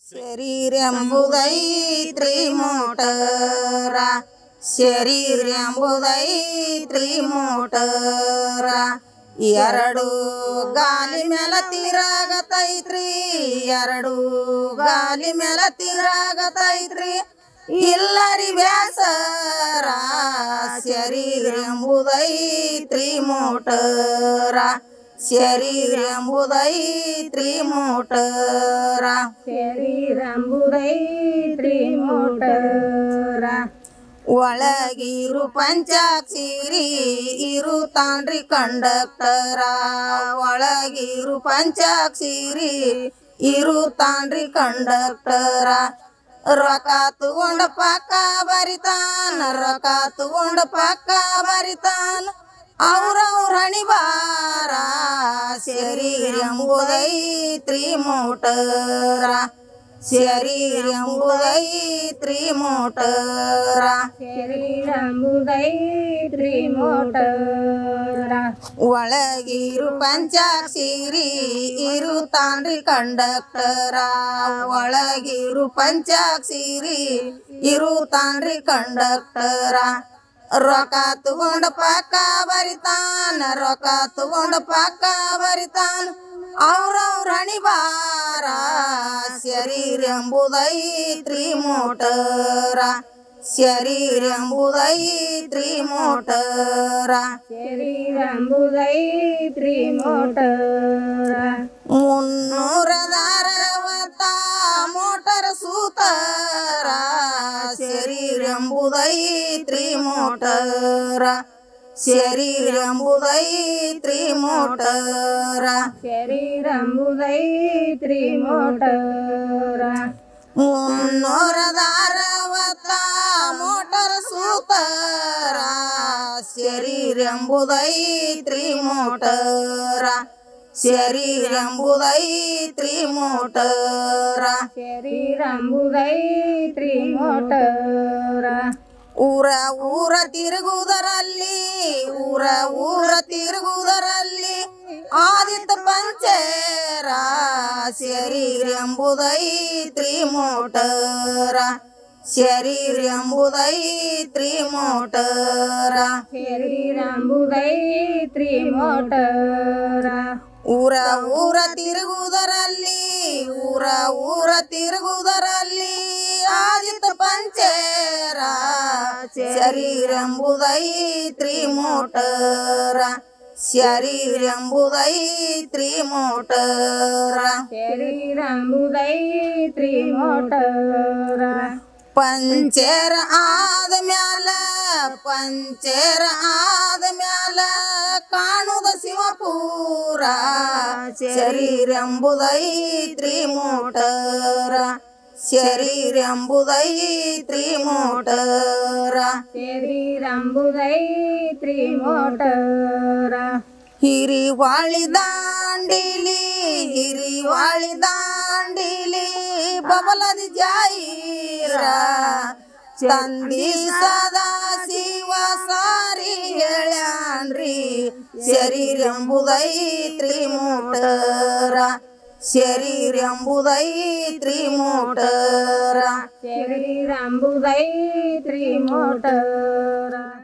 ಶರೀರೆಂಬುದೈತ್ರಿ motor ಶರೀರೆಂಬುದೈತ್ರಿ motor ಎರಡು ಗಾಲಿ ಮೇಲ ತಿರಾಗತೈತ್ರಿ ಎರಡು ಗಾಲಿ ಮೇಲ ತಿರಾಗತೈತ್ರಿ ಇಲ್ಲರಿ ಬ್ಯಾಸರ ಶರೀರೆಂಬುದೈತ್ರಿ ಮೋಟರ ಶರೀರೆಂಬುದೈತ್ರಿ ಮೋಟರ ಶರೀರಂಬುದೈತ್ರಿ ಮೋಟರ ಒಳಗಿರು ಪಂಚಾಕ್ಷಿರಿ ಇರು ತಾಂಡ್ರಿ ಕಂಡಕ್ಟರ ಒಳಗಿರು ಪಂಚಾಕ್ಷಿರಿ ಇರು ತಾಂಡ್ರಿ ಕಂಡಕ್ಟರ ರೊಕ್ಕ ತಗೊಂಡ ಪಕ್ಕ ಬರಿತಾನ ರೊಕ್ಕ ತಗೊಂಡ ಪಕ್ಕ ಬರಿತಾನ ಅವ್ರವ್ರ ಹಣಿಬಾರ ಶರೀರೆಂಬುದೈತ್ರಿ ಮೋಟರ ಶರೀರೆಂಬುದೈತ್ರಿ ಮೋಟರ ಶರೀರಂಬುದೈತ್ರಿ ಮೋಟರ ಒಳಗಿರು ಪಂಚಾಕ್ಷಿರಿ ಇರು ತಾಂಡ್ರಿ ಕಂಡಕ್ಟರ ಒಳಗಿರು ಪಂಚಾಕ್ಷಿರಿ ಇರು ತಾಂಡ್ರಿ ಕಂಡಕ್ಟರ ರೊಕ್ಕ ತಗೊಂಡ ಪಕ್ಕ ಬರಿತಾನ ರೊಕ್ಕ ತಗೊಂಡ ಪಕ್ಕ ಬರಿತಾನ ಅವ್ರವ್ರ ಹಣಿಬಾರ ಶರೀರೆಂಬುದೈತ್ರಿ ಮೋಟರ ಶರೀರೆಂಬುದೈತ್ರಿ ಮೋಟರ ಶರೀರಂಬುದೈತ್ರಿ ಮೋಟರ ಮುನ್ನೂರದ ಅರವತ್ತ ಮೋಟರ್ ಸೂತರ ಶರೀರೆಂಬುದೈತ್ರಿ ಮೋಟರ ಶರೀರೆಂಬುದೈತ್ರಿ ಮೋಟರ ಶರೀರಂಬುದೈತ್ರಿ ಮೋಟರ ಮುನ್ನೂರದ ಅರವತ್ತ ಮೋಟರ್ ಸೂತರ ಶರೀರೆಂಬುದೈತ್ರಿ ಮೋಟರ ಶರೀರೆಂಬುದೈತ್ರಿ ಮೋಟರ ಶರೀರಂಬುದೈತ್ರಿ ಮೋಟರ ಊರ ಊರ ತಿರುಗುವುದರಲ್ಲಿ ಊರ ಊರ ತಿರುಗುವುದರಲ್ಲಿ ಆದಿತ್ಯ ಪಂಚೇರ ಶರೀರೆಂಬುದೈತ್ರಿ ಮೋಟರ ಶರೀರೆಂಬುದೈತ್ರಿ ಮೋಟರ ಶರೀರಂಬುದೈತ್ರಿ ಮೋಟರ ಊರ ಊರ ತಿರುಗುವುದರಲ್ಲಿ ಊರ ಊರ ತಿರುಗುವುದರಲ್ಲಿ ಆದಿತ್ಯ ಪಂಚೇರ ಶರೀರೆಂಬುದೈತ್ರಿ ಮೋಟರ ಶರೀರೆಂಬುದೈತ್ರಿ ಮೋಟರ ಶರೀರಂಬುದೈತ್ರಿ ಮೋಟರ ಪಂಚೇರ ಆದ ಮ್ಯಾಲ ಪಂಚೇರ ಆದ ಮ್ಯಾಲ ಕಾಣುದ ಶಿವಪೂರ ಶರೀರೆಂಬುದೈತ್ರಿ ಮೋಟರ ಶರೀರೆಂಬುದೈತ್ರಿ ಮೋಟರ ಶರೀರಂಬುದೈತ್ರಿ ಮೋಟರ ಹಿರಿವಾಳಿ ದಾಂಡಿಲಿ ಹಿರಿವಾಳಿ ದಾಂಡಿಲಿ ಬಬಲದಿ ಜಾಯಿರ ತಂದಿ ಸದಾ ಶಿವ ಸಾರಿ ಹೇಳ್ಯಾನ್ರಿ ಶರೀರೆಂಬುದೈತ್ರಿ ಮೋಟರ ಶರೀರೆಂಬುದೈತ್ರಿ ಮೋಟರ ಶರೀರಂಬುದೈತ್ರಿ ಮೋಟರ